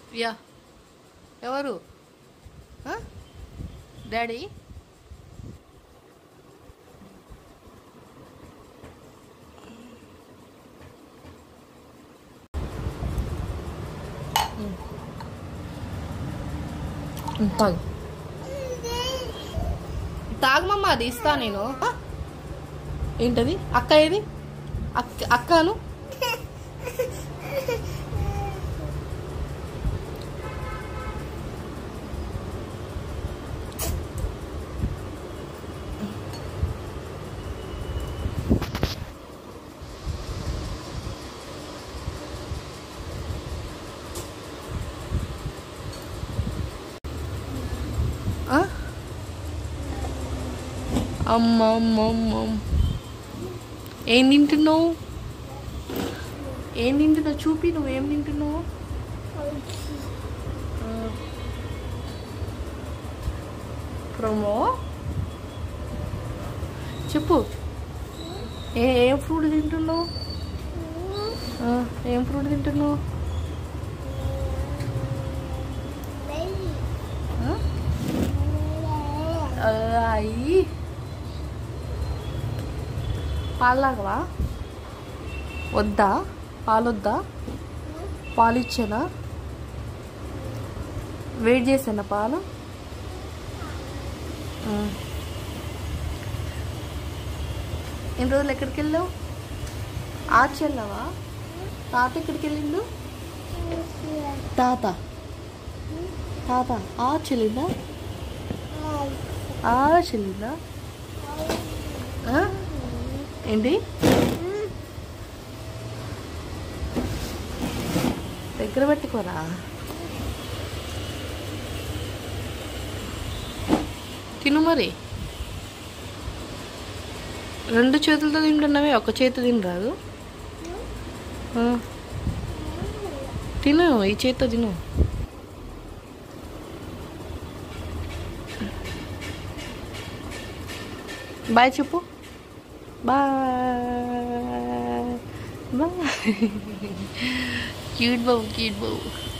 Yeah ఎవరు ఆ? Daddy ఉమ్, తాగు తాగమమ్మ అది ఇస్తా నేను ఆ? ఏంటది అక్క ఏది అక్క అక్కను ఆ? అమ్మ అమ్మ అమ్మ అమ్మ. ఏం తింటున్నావు ఏం తింటున్నావు చూపి నువ్వేం తింటున్నావు ప్రమో చెప్పు ఏ ఏం ఫ్రూట్ తింటున్నావు ఆ, ఏం ఫ్రూట్ తింటున్నావు ఆ? ఆ, అయ్యి పాలు తాగవా వద్దా పాలు వద్దా పాలు ఇచ్చానా వెయిట్ చేసానా పాలు ఉమ్. ఎన్ని రోజులు ఎక్కడికి వెళ్ళావు ఆచి వెళ్ళావా తాత ఎక్కడికి వెళ్ళిండు తాత తాత ఆ చెల్లిందా ఆ చెల్లిందా ఆ? ఏంటి దగ్గర పెట్టుకోరా తిను మరి రెండు చేతులతో తింటున్నవే ఒక చేతి తినరాదు ఆ. తిను ఈ చేతితో తిను బాయ్ చెప్పు బాయ్ బాయ్ క్యూట్ బాబు క్యూట్ బాబు